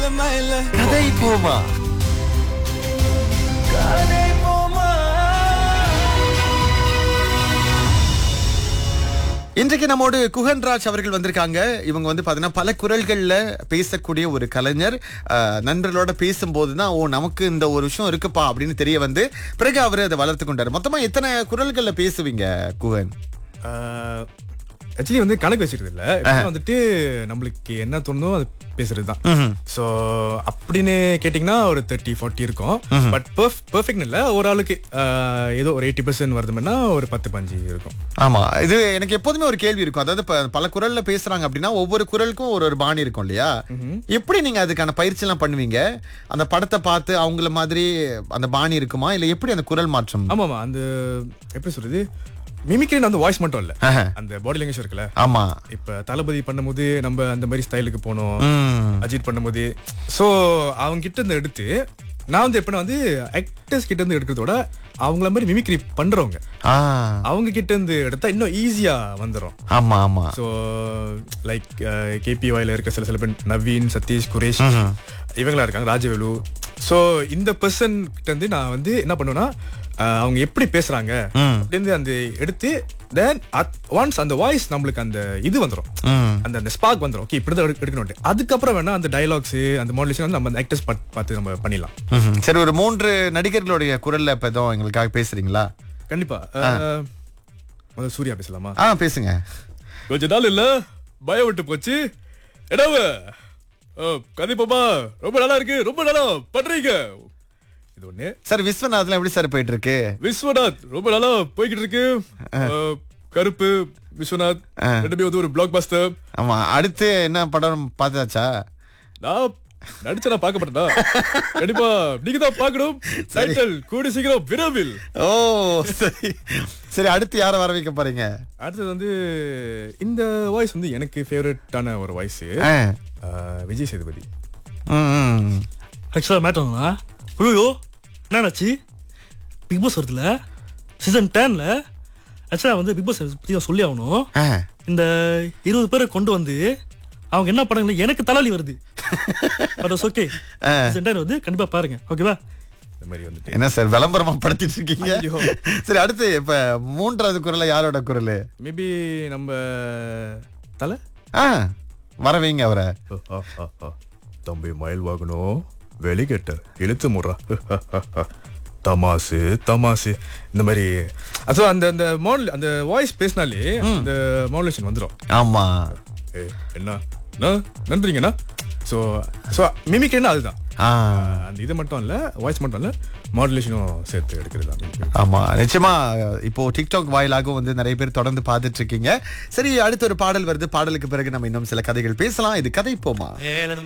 கதை போமா இன்றைக்கு நம்மோடு குகன்ராஜ் அவர்கள் வந்திருக்காங்க இவங்க வந்து பாத்தீங்கன்னா பல குரல்கள்ல பேசக்கூடிய ஒரு கலைஞர் அஹ், நண்பர்களோட பேசும்போது தான் ஓ நமக்கு இந்த ஒரு விஷயம் இருக்குப்பா அப்படின்னு தெரிய வந்து பிறகு அவர் அதை வளர்த்து கொண்டாரு மொத்தமா எத்தனை குரல்கள்ல பேசுவீங்க குகன் ஆக்சுவலி வந்து கணக்கு வச்சிருது இல்ல எப்பவுமே வந்துட்டு நம்மளுக்கு என்ன தோணுதோ அது பேசுறது தான் ஸோ அப்படின்னு கேட்டிங்கன்னா ஒரு தேர்ட்டி ஃபார்ட்டி இருக்கும் பட் பெர்ஃபெக்ட் இல்ல ஒரு ஆளுக்கு ஆஹ், ஏதோ ஒரு எயிட்டி பர்சன்ட் வருதுன்னா ஒரு பத்து பஞ்சு இருக்கும் ஆமா இது எனக்கு எப்போதுமே ஒரு கேள்வி இருக்கும் அதாவது இப்ப பல குரல்ல பேசுறாங்க அப்படின்னா ஒவ்வொரு குரலுக்கும் ஒரு ஒரு பாணி இருக்கும் இல்லையா எப்படி நீங்க அதுக்கான பயிற்சி எல்லாம் பண்ணுவீங்க அந்த படத்தை பார்த்து அவங்கள மாதிரி அந்த பாணி இருக்குமா இல்ல எப்படி அந்த குரல் மாற்றம் ஆமாமா அந்த எப்படி சொல்றது மிமிக்ரின்னு அந்த வாய்ஸ் மட்டும் இல்ல ஆஹா. அந்த பாடி லாங்குவேஜ் இருக்குல்ல ஆமா இப்ப தளபதி பண்ணும்போது நம்ம அந்த மாதிரி ஸ்டைலுக்கு போனோம் ம். அஜித் பண்ணும்போது சோ அவங்க கிட்ட இருந்து எடுத்து நான் வந்து எப்படின்னா வந்து ஆக்டர்ஸ் கிட்ட இருந்து எடுக்கிறதோட அவங்கள மாதிரி மிமிக்ரி பண்றவங்க ஆ அவங்க கிட்ட இருந்து எடுத்தா இன்னும் ஈஸியா வந்துரும் ஆமா ஆமா ஸோ லைக் கேபிஒய்ல இருக்க சில சில பேர் நவீன் சதீஷ் குரேஷ் இவங்களா இருக்காங்க ராஜவேலு ஸோ இந்த பர்சன் கிட்ட இருந்து நான் வந்து என்ன பண்ணுவேன்னா அஹ், அவங்க எப்படி பேசுறாங்க ம். அப்படின்னு அந்த எடுத்து தென் ஒன்ஸ் அந்த வாய்ஸ் நம்மளுக்கு அந்த இது வந்துரும் ம். அந்த அந்த ஸ்பார்க் வந்துரும் ஓகே இப்படி தான் எடுக்கணும் அதுக்கப்புறம் வேணா அந்த டைலாக்ஸ் அந்த மாடுலேஷன் வந்து நம்ம அந்த ஆக்டர்ஸ் பார்த்து நம்ம பண்ணிடலாம் ம்ஹும். சரி ஒரு மூன்று நடிகர்களுடைய குரல்ல இப்ப எதுவும் எங்களுக்காக பேசுறீங்களா கண்டிப்பா அஹ், முதல்ல சூர்யா பேசலாமா ஆ பேசுங்க கொஞ்ச நாள் இல்ல பயம் விட்டு போச்சு என்னவ கண்டிப்பாமா ரொம்ப நல்லா இருக்கு ரொம்ப நல்லா பண்றீங்க இது ஒண்ணு சார் விஸ்வநாத்லாம் எப்படி சார் போயிட்டு இருக்கு விஸ்வநாத் ரொம்ப நல்லா போய்கிட்டு இருக்கு அஹ், கருப்பு விஸ்வநாத் ரெண்டுமே வந்து ஒரு பிளாக் பஸ்டர் ஆமா அடுத்து என்ன படம் பார்த்தாச்சா நான் நடிச்ச நான் பார்க்க மாட்டேனா கண்டிப்பா நீங்க தான் பார்க்கணும் டைட்டில் கூடி சீக்கிரம் விரைவில் ஓ சரி சரி அடுத்து யாரை வர வைக்க போறீங்க அடுத்தது வந்து இந்த வாய்ஸ் வந்து எனக்கு ஃபேவரட்டான ஒரு வாய்ஸ் ஆ. விஜய் சேதுபதி ம், ம். ஆக்சுவலாக மேட்டர்னா ஐயோ என்னாச்சு பிக் பாஸ் வருதுல சீசன் டென்ல ஆக்சுவலாக வந்து பிக் பாஸ் பற்றி சொல்லி ஆகணும் ஆ. இந்த இருபது பேரை கொண்டு வந்து அவங்க என்ன பண்ணாங்க எனக்கு தலைவலி வருது பட் ஓகே சீசன் டென் வந்து கண்டிப்பாக பாருங்க ஓகேவா இந்த மாதிரி வந்துட்டு என்ன சார் விளம்பரமா படுத்திட்டு இருக்கீங்க ஐயோ. சரி அடுத்து இப்ப மூன்றாவது குரல் யாரோட குரல் மேபி நம்ம தலை ஆ வர வைங்க அவரை தம்பி மயில் வாங்கணும் வெளிக்கட்ட இழுத்து முறா தமாசு தமாசு இந்த மாதிரி அதோ அந்த அந்த மாடல் அந்த வாய்ஸ் பேசினாலே அந்த மாடுலேஷன் வந்துடும் ஆமா ஏய், என்ன அண்ணா, நன்றிங்கண்ணா ஸோ ஸோ மிமிக்ரின்னா அதுதான் ஆ அந்த இது மட்டும் இல்ல வாய்ஸ் மட்டும் இல்ல மாடுலேஷனும் சேர்த்து எடுக்கிறது தான் ஆமா நிச்சயமா இப்போ டிக்டாக் வாயிலாகவும் வந்து நிறைய பேர் தொடர்ந்து பார்த்துட்டு இருக்கீங்க சரி அடுத்து ஒரு பாடல் வருது பாடலுக்கு பிறகு நம்ம இன்னும் சில கதைகள் பேசலாம் இது கதை போமா